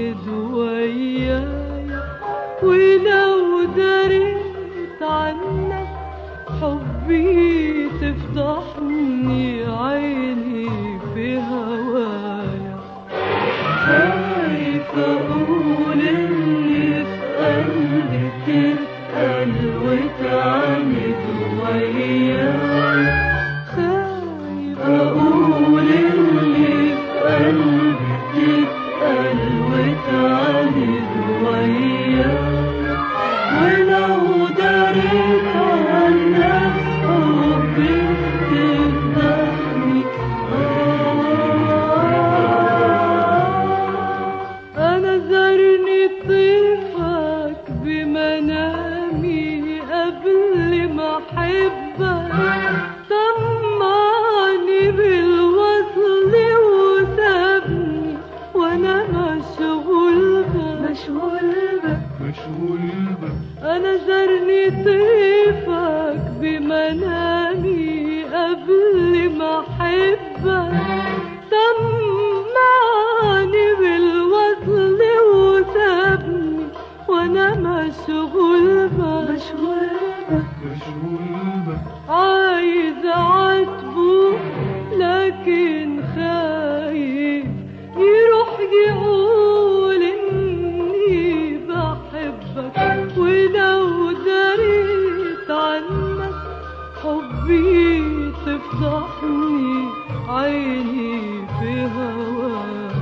عند وياي ولو دريت عنك حبي تفضحني عيني في هوايا خايف اقول اللي في قلبي تتقل وتعند وياي خايف اقول اللي في قلبي تتقل وتعند وياي ولو دريت عنك حبي تفضحني أنا زرني طيفك بمنامي قبل ما أحبك طمعني بالوصل وسابني وأنا مشغول بك مشغول بك مشغول بك أنا زرني طيفك بمنامي قبل ما أحبك سمعني بالوصل وسابني وأنا مشغول بك مشغول بك مشغول بك عايز أعاتبه لكن خايف يروح يقول إني بحبك ولو دريت عنك حبي تفضحني عيني في هوايا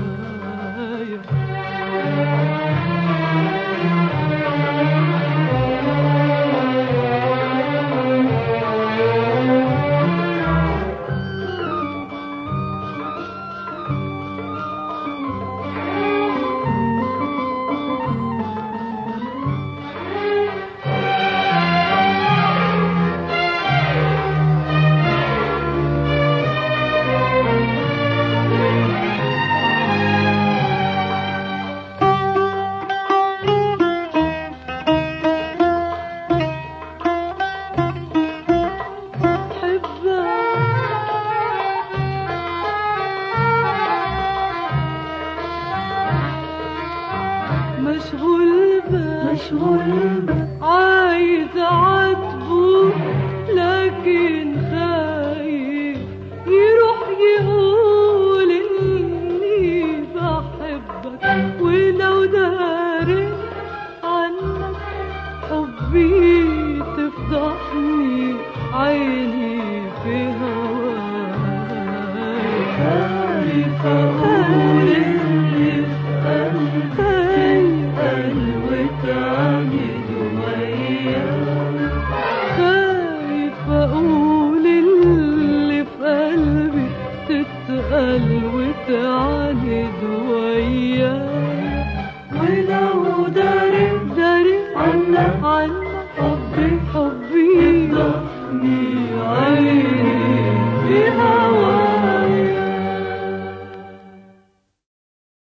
مشغول بك مشغول بك عايز اعاتبه لكن خايف يروح يقول اني بحبك ولو ده